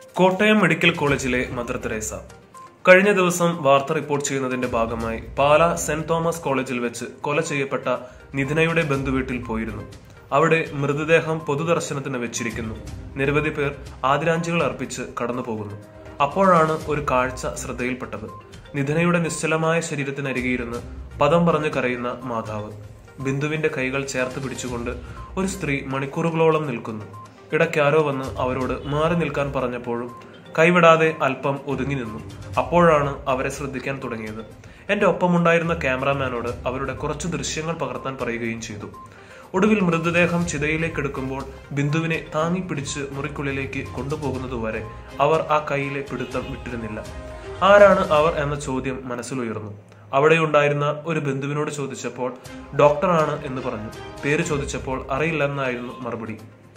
Kottayam medical കോളേജിലെ mother Teresa കഴിഞ്ഞ ദിവസം വാർത്ത റിപ്പോർട്ട് ചെയ്യുന്നതിന്റെ ഭാഗമായി പാല സെന്റ് തോമസ് കോളേജിൽ വെച്ച് കൊല ചെയ്യപ്പെട്ട നിധിനയുടെ ബന്ധുവീട്ടിൽ പോയിരുന്നു അവിടെ മൃതദേഹം പൊതുദർശനത്തിന് വെച്ചിരിക്കുന്നു നിരവധി പേർ ആദരാഞ്ജലികൾ അർപ്പിച്ച് കടന്നു പോകുന്നു അപ്പോഴാണ് ഒരു കാഴ്ച ശ്രദ്ധയിൽപ്പെട്ടത് നിധിനയുടെ നിശ്ചലമായ ശരീരത്തിനരികെയിരുന്ന് പദം പറഞ്ഞു കരയുന്ന മാതാവ് ബിന്ദുവിന്റെ കൈകൾ ചേർത്ത് പിടിച്ചുകൊണ്ട് ഒരു സ്ത്രീ മണിക്കൂറുകളോളം നിൽക്കുന്നു ഇടയ്ക്കാരോ വന്ന് അവരോട് മാറി നിൽക്കാൻ പറഞ്ഞപ്പോഴും കൈവിടാതെ അല്പം ഒതുങ്ങി നിന്നു അപ്പോഴാണ് അവരെ ശ്രദ്ധിക്കാൻ തുടങ്ങിയത് എന്റെ ഒപ്പമുണ്ടായിരുന്ന ക്യാമറാമാനോട് അവരുടെ കുറച്ച് ദൃശ്യങ്ങൾ പകർത്താൻ പറയുകയും ചെയ്തു ഒടുവിൽ മൃതദേഹം ചിതയിലേക്ക് എടുക്കുമ്പോൾ ബിന്ദുവിനെ താങ്ങി പിടിച്ച് മുറിക്കുള്ളിലേക്ക് കൊണ്ടുപോകുന്നതുവരെ അവർ ആ കൈയിലെ പിടുത്തം വിട്ടിരുന്നില്ല ആരാണ് അവർ എന്ന ചോദ്യം മനസ്സിലുയർന്നു അവിടെ ഉണ്ടായിരുന്ന ഒരു ബന്ധുവിനോട് ചോദിച്ചപ്പോൾ ഡോക്ടറാണ് എന്ന് പറഞ്ഞു പേര് ചോദിച്ചപ്പോൾ അറിയില്ലെന്നായിരുന്നു മറുപടി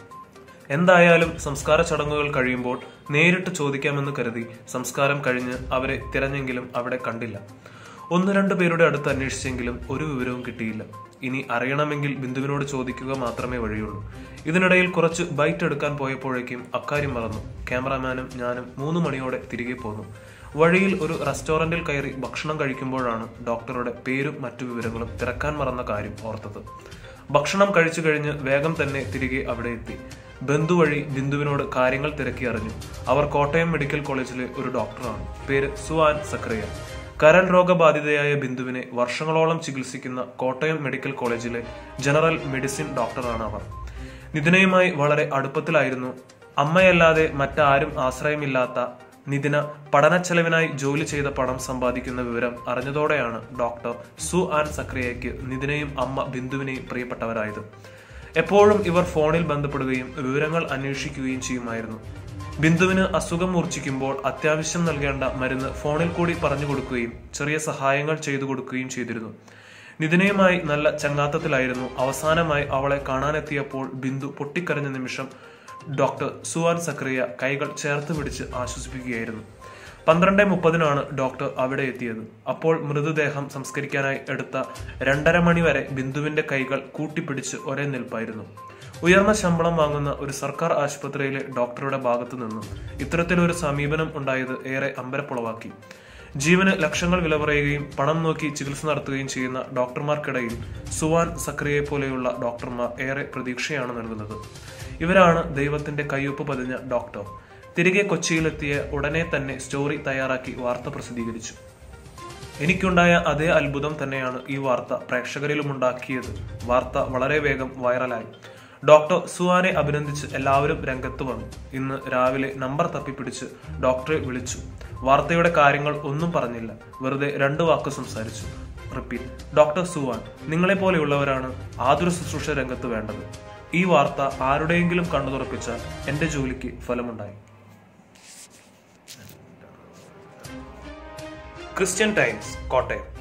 എന്തായാലും സംസ്കാര ചടങ്ങുകൾ കഴിയുമ്പോൾ നേരിട്ട് ചോദിക്കാമെന്ന് കരുതി സംസ്കാരം കഴിഞ്ഞ് അവരെ തിരഞ്ഞെങ്കിലും അവിടെ കണ്ടില്ല ഒന്ന് രണ്ടു പേരുടെ അടുത്ത് അന്വേഷിച്ചെങ്കിലും ഒരു വിവരവും കിട്ടിയില്ല ഇനി അറിയണമെങ്കിൽ ബിന്ദുവിനോട് ചോദിക്കുക മാത്രമേ വഴിയുള്ളൂ ഇതിനിടയിൽ കുറച്ച് ബൈറ്റ് എടുക്കാൻ പോയപ്പോഴേക്കും അക്കാര്യം മറന്നു ക്യാമറാമാനും ഞാനും മൂന്ന് മണിയോടെ തിരികെ പോന്നു വഴിയിൽ ഒരു റെസ്റ്റോറന്റിൽ കയറി ഭക്ഷണം കഴിക്കുമ്പോഴാണ് ഡോക്ടറുടെ പേരും മറ്റു വിവരങ്ങളും തിരക്കാൻ മറന്ന കാര്യം ഓർത്തത് ഭക്ഷണം കഴിച്ചു കഴിഞ്ഞ് വേഗം തന്നെ തിരികെ അവിടെ എത്തി ബന്ധു വഴി ബിന്ദുവിനോട് കാര്യങ്ങൾ തിരക്കി അറിഞ്ഞു അവർ കോട്ടയം മെഡിക്കൽ കോളേജിലെ ഒരു ഡോക്ടറാണ് പേര് സുവാൻ സക്രിയ കരൾ രോഗബാധിതയായ ബിന്ദുവിനെ വർഷങ്ങളോളം ചികിത്സിക്കുന്ന കോട്ടയം മെഡിക്കൽ കോളേജിലെ ജനറൽ മെഡിസിൻ ഡോക്ടറാണ് അവർ നിതിനയുമായി വളരെ അടുപ്പത്തിലായിരുന്നു അമ്മയല്ലാതെ മറ്റാരും ആശ്രയമില്ലാത്ത നിതിന പഠനച്ചെലവിനായി ജോലി ചെയ്ത പണം സമ്പാദിക്കുന്ന വിവരം അറിഞ്ഞതോടെയാണ് ഡോക്ടർ സു ആൻ സക്രിയയ്ക്ക് നിതിനയും അമ്മ ബിന്ദുവിനെയും പ്രിയപ്പെട്ടവരായത് എപ്പോഴും ഇവർ ഫോണിൽ ബന്ധപ്പെടുകയും വിവരങ്ങൾ അന്വേഷിക്കുകയും ചെയ്യുമായിരുന്നു ബിന്ദുവിന് അസുഖം മൂർച്ഛിക്കുമ്പോൾ അത്യാവശ്യം നൽകേണ്ട മരുന്ന് ഫോണിൽ കൂടി പറഞ്ഞു കൊടുക്കുകയും ചെറിയ സഹായങ്ങൾ ചെയ്തു കൊടുക്കുകയും ചെയ്തിരുന്നു നിതിനയുമായി നല്ല ചങ്ങാത്തത്തിലായിരുന്നു അവസാനമായി അവളെ കാണാനെത്തിയപ്പോൾ ബിന്ദു പൊട്ടിക്കരഞ്ഞ നിമിഷം ഡോക്ടർ സുവാൻ സക്രിയ കൈകൾ ചേർത്ത് പിടിച്ച് ആശ്വസിപ്പിക്കുകയായിരുന്നു പന്ത്രണ്ട് മുപ്പതിനാണ് ഡോക്ടർ അവിടെ എത്തിയത് അപ്പോൾ മൃതദേഹം സംസ്കരിക്കാനായി എടുത്ത രണ്ടര മണി വരെ ബിന്ദുവിന്റെ കൈകൾ കൂട്ടിപ്പിടിച്ച് ഒരേ നിൽപ്പായിരുന്നു ഉയർന്ന ശമ്പളം വാങ്ങുന്ന ഒരു സർക്കാർ ആശുപത്രിയിലെ ഡോക്ടറുടെ ഭാഗത്തു നിന്നും ഇത്തരത്തിലൊരു സമീപനം ഉണ്ടായത് ഏറെ അമ്പരപ്പുളവാക്കി ജീവന് ലക്ഷങ്ങൾ വില പറയുകയും പണം നോക്കി ചികിത്സ നടത്തുകയും ചെയ്യുന്ന ഡോക്ടർമാർക്കിടയിൽ സുവാൻ സക്രിയെ പോലെയുള്ള ഡോക്ടർമാർ ഏറെ പ്രതീക്ഷയാണ് നൽകുന്നത് ഇവരാണ് ദൈവത്തിന്റെ കയ്യൊപ്പ് പതിഞ്ഞ ഡോക്ടർ തിരികെ കൊച്ചിയിലെത്തിയ ഉടനെ തന്നെ സ്റ്റോറി തയ്യാറാക്കി വാർത്ത പ്രസിദ്ധീകരിച്ചു എനിക്കുണ്ടായ അതേ അത്ഭുതം തന്നെയാണ് ഈ വാർത്ത പ്രേക്ഷകരിലും ഉണ്ടാക്കിയത് വാർത്ത വളരെ വേഗം വൈറലായി ഡോക്ടർ സുവാനെ അഭിനന്ദിച്ച് എല്ലാവരും രംഗത്ത് വന്നു ഇന്ന് രാവിലെ നമ്പർ തപ്പിപ്പിടിച്ച് ഡോക്ടറെ വിളിച്ചു വാർത്തയുടെ കാര്യങ്ങൾ ഒന്നും പറഞ്ഞില്ല വെറുതെ രണ്ട് വാക്ക് സംസാരിച്ചു റിപ്പീറ്റ് ഡോക്ടർ സുവാൻ നിങ്ങളെ പോലെയുള്ളവരാണ് ആതുര ശുശ്രൂഷ രംഗത്ത് വേണ്ടത് ഈ വാർത്ത ആരുടെയെങ്കിലും കണ്ണു തുറപ്പിച്ചാൽ എന്റെ ജോലിക്ക് ഫലമുണ്ടായി ക്രിസ്ത്യൻ ടൈംസ് കോട്ടയം